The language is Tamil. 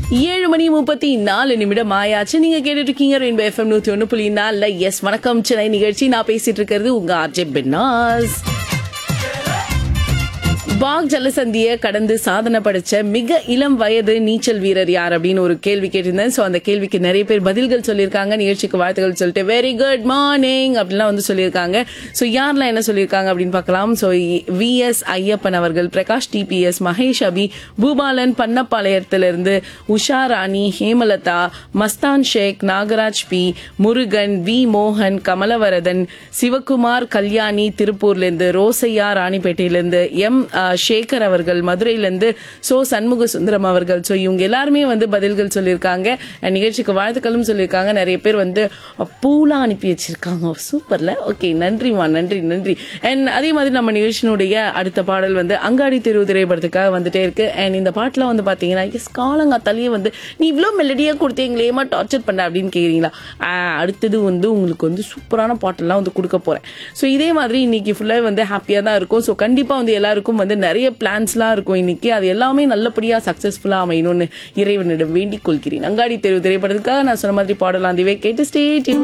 ஏழு மணி முப்பத்தி நாலு நிமிடம் ஆயாச்சு நீங்க கேட்டுட்டு இருக்கீங்க ரெயின்போ எஃப்எம் நூத்தி ஒண்ணு புள்ளி நாலுல எஸ் வணக்கம் சென்னை நிகழ்ச்சி நான் பேசிட்டு இருக்கிறது உங்க ஆர்ஜே பென்னாஸ் பாக் ஜலசந்தியை கடந்து சாதனை படைச்ச மிக இளம் வயது நீச்சல் வீரர் யார் அப்படின்னு ஒரு கேள்வி கேட்டிருந்தேன் ஸோ அந்த கேள்விக்கு நிறைய பேர் பதில்கள் சொல்லியிருக்காங்க நிகழ்ச்சிக்கு வாழ்த்துக்கள் சொல்லிட்டு வெரி குட் மார்னிங் அப்படின்லாம் வந்து சொல்லியிருக்காங்க ஸோ யாரெல்லாம் என்ன சொல்லியிருக்காங்க அப்படின்னு பார்க்கலாம் ஸோ வி எஸ் ஐயப்பன் அவர்கள் பிரகாஷ் டிபிஎஸ் மகேஷ் அபி பூபாலன் பன்னப்பாளையத்திலிருந்து உஷா ராணி ஹேமலதா மஸ்தான் ஷேக் நாகராஜ் பி முருகன் வி மோகன் கமலவரதன் சிவகுமார் கல்யாணி திருப்பூர்லேருந்து ரோசையா ராணிப்பேட்டையிலேருந்து எம் அ, சேகர் அவர்கள் மதுரையிலேருந்து சோ சண்முக சுந்தரம் அவர்கள் ஸோ இவங்க எல்லாருமே வந்து பதில்கள் சொல்லியிருக்காங்க And நிகழ்ச்சிக்கு வாழ்த்துக்களும் சொல்லியிருக்காங்க நிறைய பேர் வந்து பூலாம் அனுப்பி வச்சிருக்காங்க சூப்பர்ல ஓகே நன்றிமா நன்றி நன்றி அண்ட் அதே மாதிரி நம்ம நிகழ்ச்சியினுடைய அடுத்த பாடல் வந்து அங்காடி தெருவு திரைப்படத்துக்காக வந்துட்டே இருக்கு அண்ட் இந்த பாட்டுல வந்து பாத்தீங்கன்னா எஸ் காலங்காத்தாலேயே வந்து நீ இவ்வளோ மெலடியா கொடுத்தீங்களேமா டார்ச்சர் பண்ண அப்படின்னு கேக்குறீங்களா ஆஹ், அடுத்தது வந்து உங்களுக்கு வந்து சூப்பரான பாட்டெல்லாம் வந்து கொடுக்க போறேன் ஸோ இதே மாதிரி இன்னைக்கு ஃபுல்லாக வந்து ஹாப்பியாக தான் இருக்கும் ஸோ கண்டிப்பாக வந்து எல்லாருக்கும் வந்து நிறைய பிளான்ஸ்லாம் இருக்கும் இன்னைக்கு அது எல்லாமே நல்லபடியாக சக்ஸஸ்ஃபுல்லாக அமையணும்னு இறைவனிடம் வேண்டிக் கொள்கிறேன் அங்காடி தெருவு திரைப்படத்துக்காக நான் சொன்ன மாதிரி பாடலாம் அதுவே கேட்டு ஸ்டேட்